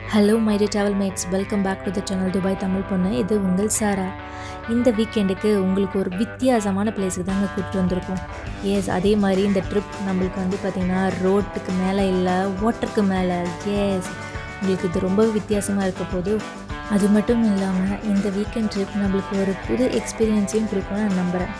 hello my dear travel mates welcome back to the channel Dubai Tamil பொண்ணு இது உங்கள் சாரா இந்த வீக்கெண்டுக்கு உங்களுக்கு ஒரு வித்தியாசமான பிளேஸுக்கு தாங்க கூப்பிட்டு வந்திருக்கோம் எஸ் அதே மாதிரி இந்த ட்ரிப் நம்மளுக்கு வந்து பார்த்திங்கன்னா ரோட்டுக்கு மேலே இல்லை வாட்டருக்கு மேலே எஸ் உங்களுக்கு இது ரொம்ப வித்தியாசமாக இருக்க போது அது மட்டும் இல்லாமல் இந்த வீக்கெண்ட் ட்ரிப் நம்மளுக்கு ஒரு புது எக்ஸ்பீரியன்ஸையும் கொடுக்கும்னு நான் நம்புகிறேன்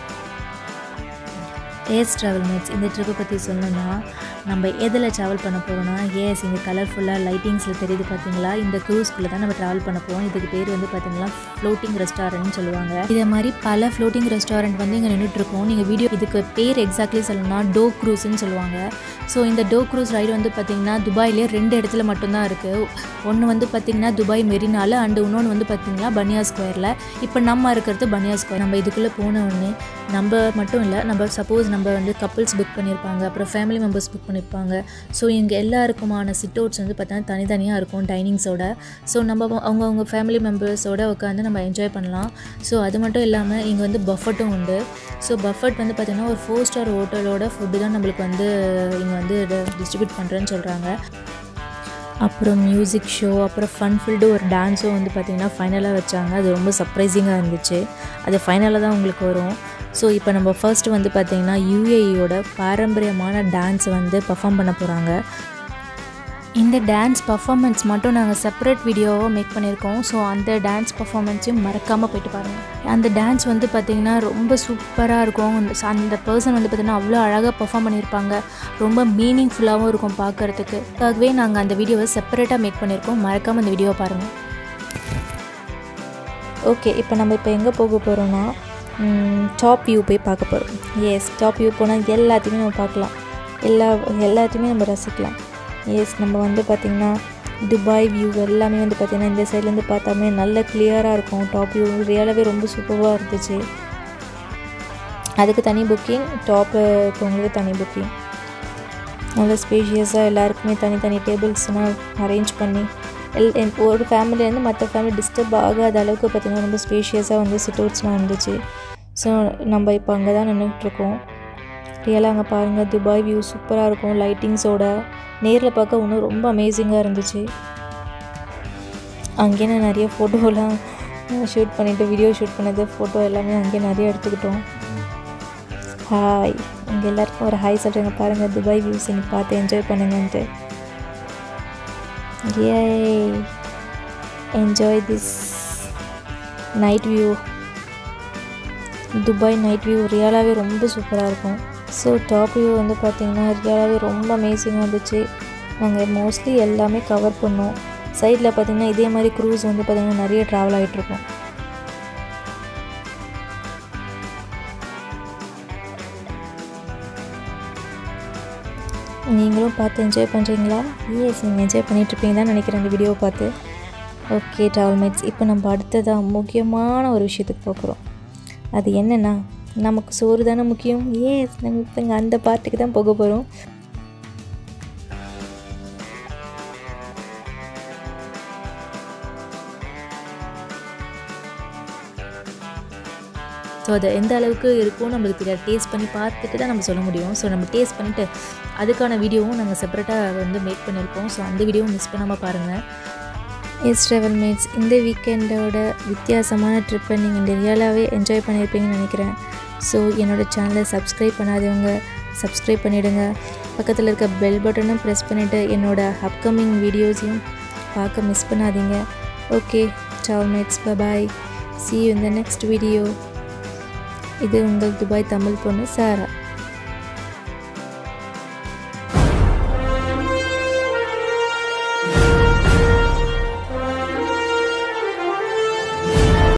ஏஸ் ட்ராவல் மேட்ஸ் இந்த ட்ரிப்பை பற்றி சொல்லணும்னா நம்ம எதில் ட்ராவல் பண்ண போகிறோம்னா ஏஸ் இங்கே கலர்ஃபுல்லாக லைட்டிங்ஸில் தெரியுது பார்த்தீங்களா இந்த க்ரூஸ்குள்ளே தான் நம்ம ட்ராவல் பண்ண போகிறோம் இதுக்கு பேர் வந்து பார்த்தீங்கன்னா ஃப்ளோட்டிங் ரெஸ்டாரண்ட்னு சொல்லுவாங்க இதே மாதிரி பல ஃப்ளோட்டிங் ரெஸ்டாரண்ட் வந்து இங்கே நின்றுட்டுருக்கோம் நீங்கள் வீடியோ இதுக்கு பேர் எக்ஸாக்ட்லி சொல்லணும்னா டோ க்ரூஸ்ன்னு சொல்லுவாங்க ஸோ இந்த டோ க்ரூஸ் ரைடு வந்து பார்த்திங்கன்னா துபாயிலே ரெண்டு இடத்துல மட்டும்தான் இருக்குது ஒன்று வந்து பார்த்திங்கன்னா துபாய் மெரினால அண்டு இன்னொன்று வந்து பார்த்திங்கன்னா பனியா ஸ்கொயரில் இப்போ நம்ம இருக்கிறது பனியா ஸ்கொயர் நம்ம இதுக்குள்ளே போன உடனே நம்ம மட்டும் இல்லை நம்ம சப்போஸ் நம்ம வந்து கப்புள்ஸ் புக் பண்ணியிருப்பாங்க அப்புறம் ஃபேமிலி மெம்பர்ஸ் புக் பண்ணியிருப்பாங்க ஸோ இங்கே எல்லாருக்குமான சிட் அவுட்ஸ் வந்து பார்த்தீங்கன்னா தனித்தனியாக இருக்கும் டைனிங்ஸோட ஸோ நம்ம அவங்கவுங்க ஃபேமிலி மெம்பர்ஸோட உட்காந்து நம்ம என்ஜாய் பண்ணலாம் ஸோ அது மட்டும் இல்லாமல் இங்கே வந்து பஃபட்டும் உண்டு ஸோ பஃபட் வந்து பார்த்திங்கன்னா ஒரு ஃபோர் ஸ்டார் ஹோட்டலோட ஃபுட்டு தான் நம்மளுக்கு வந்து இங்கே வந்து டிஸ்ட்ரிபியூட் பண்ணுறேன்னு சொல்கிறாங்க அப்புறம் மியூசிக் ஷோ அப்புறம் ஃபன் ஃபில்டு ஒரு டான்ஸும் வந்து பார்த்திங்கன்னா ஃபைனலாக வச்சாங்க அது ரொம்ப சர்ப்ரைசிங்காக இருந்துச்சு அது ஃபைனலாக தான் உங்களுக்கு வரும் ஸோ இப்போ நம்ம ஃபர்ஸ்ட் வந்து பார்த்திங்கன்னா யூஏஇயோட பாரம்பரியமான டான்ஸ் வந்து பர்ஃபார்ம் பண்ண போகிறாங்க இந்த டான்ஸ் பர்ஃபார்மன்ஸ் மட்டும் நாங்கள் செப்பரேட் வீடியோவாக மேக் பண்ணியிருக்கோம் ஸோ அந்த டான்ஸ் பர்ஃபார்மன்ஸையும் மறக்காமல் போயிட்டு பாருங்கள் அந்த டான்ஸ் வந்து பார்த்திங்கன்னா ரொம்ப சூப்பராக இருக்கும் அந்த பர்சன் வந்து பார்த்திங்கன்னா அவ்வளோ அழகாக பர்ஃபார்ம் பண்ணியிருப்பாங்க ரொம்ப மீனிங்ஃபுல்லாகவும் இருக்கும் பார்க்குறதுக்கு அதுக்காகவே நாங்கள் அந்த வீடியோவை செப்பரேட்டாக மேக் பண்ணியிருக்கோம் மறக்காமல் அந்த வீடியோவை பாருங்கள் ஓகே இப்போ நம்ம இப்போ எங்கே போக போகிறோன்னா டாப் வியூ போய் பார்க்க போகிறோம் எஸ் டாப் வியூ போனால் எல்லாத்தையுமே நம்ம பார்க்கலாம் எல்லா எல்லாத்தையுமே நம்ம ரசிக்கலாம் எஸ் நம்ம வந்து பார்த்திங்கன்னா துபாய் வியூ எல்லாமே வந்து பார்த்திங்கன்னா இந்த சைட்லேருந்து பார்த்தாமே நல்ல கிளியராக இருக்கும் டாப் வியூ ரியலாகவே ரொம்ப சூப்பராக இருந்துச்சு அதுக்கு தனி புக்கிங் டாப்பு இருக்கவங்களுக்கு தனி புக்கிங் நல்ல ஸ்பேஷியஸாக எல்லாருக்குமே தனித்தனி டேபிள்ஸ்லாம் அரேஞ்ச் பண்ணி எல் ஒரு ஃபேமிலிலேருந்து மற்ற ஃபேமிலி டிஸ்டர்ப் ஆகாத அளவுக்கு பார்த்திங்கன்னா ரொம்ப ஸ்பேஷியஸாக வந்து சிட் அவுட்ஸ்லாம் இருந்துச்சு ஸோ நம்ம இப்போ அங்கே தான் நின்றுட்டுருக்கோம் ரியலாக அங்கே பாருங்கள் துபாய் வியூ சூப்பராக இருக்கும் லைட்டிங்ஸோட நேரில் பார்க்க இன்னும் ரொம்ப அமேசிங்காக இருந்துச்சு அங்கேயே நான் நிறைய ஃபோட்டோலாம் ஷூட் பண்ணிவிட்டு வீடியோ ஷூட் பண்ணது ஃபோட்டோ எல்லாமே அங்கேயே நிறைய எடுத்துக்கிட்டோம் ஹாய் இங்கே எல்லாருக்கும் ஒரு ஹாய் சொல்கிறேங்க பாருங்கள் துபாய் வியூஸ் எனக்கு பார்த்து என்ஜாய் பண்ணுங்கன்ட்டு ஏ enjoy this night view Dubai night view ரியலாகவே ரொம்ப சூப்பராக இருக்கும் ஸோ டாப் வியூ வந்து பார்த்திங்கன்னா ரியலாகவே ரொம்ப அமேசிங்காக இருந்துச்சு நாங்கள் மோஸ்ட்லி எல்லாமே கவர் பண்ணோம் சைடில் பார்த்திங்கன்னா இதே மாதிரி க்ரூஸ் வந்து பார்த்திங்கன்னா நிறைய ட்ராவல் ஆகிட்ருக்கோம் நீங்களும் பார்த்து என்ஜாய் பண்ணுறீங்களா எஸ் நீங்கள் என்ஜாய் பண்ணிகிட்ருப்பீங்க தான் நினைக்கிறேன் அந்த வீடியோவை பார்த்து ஓகே ட்ராவல் மேட்ஸ் இப்போ நம்ம அடுத்ததாக முக்கியமான ஒரு விஷயத்துக்கு போகிறோம் அது என்னென்னா நமக்கு சோறு தானே முக்கியம் ஏஸ் நம்ம இப்போ இங்கே அந்த பார்ட்டுக்கு தான் போக போகிறோம் ஸோ அது எந்த அளவுக்கு இருக்கும் நம்மளுக்கு தெரியாது டேஸ்ட் பண்ணி பார்த்துட்டு தான் நம்ம சொல்ல முடியும் ஸோ நம்ம டேஸ்ட் பண்ணிவிட்டு அதுக்கான வீடியோவும் நாங்கள் செப்பரேட்டாக வந்து மேக் பண்ணியிருக்கோம் ஸோ அந்த வீடியோவும் மிஸ் பண்ணாமல் பாருங்கள் எஸ் ட்ராவல் மேட்ஸ் இந்த வீக்கெண்டோட வித்தியாசமான ட்ரிப்பை நீங்கள் ரியலாகவே என்ஜாய் பண்ணியிருப்பீங்கன்னு நினைக்கிறேன் ஸோ என்னோடய சேனலை சப்ஸ்கிரைப் பண்ணாதவங்க சப்ஸ்கிரைப் பண்ணிவிடுங்க பக்கத்தில் இருக்க பெல் பட்டனும் ப்ரெஸ் பண்ணிவிட்டு என்னோடய அப்கமிங் வீடியோஸையும் பார்க்க மிஸ் பண்ணாதீங்க okay travel mates bye see you இந்த நெக்ஸ்ட் வீடியோ இது உங்கள் துபாய் தமிழ் பொண்ணு சாரா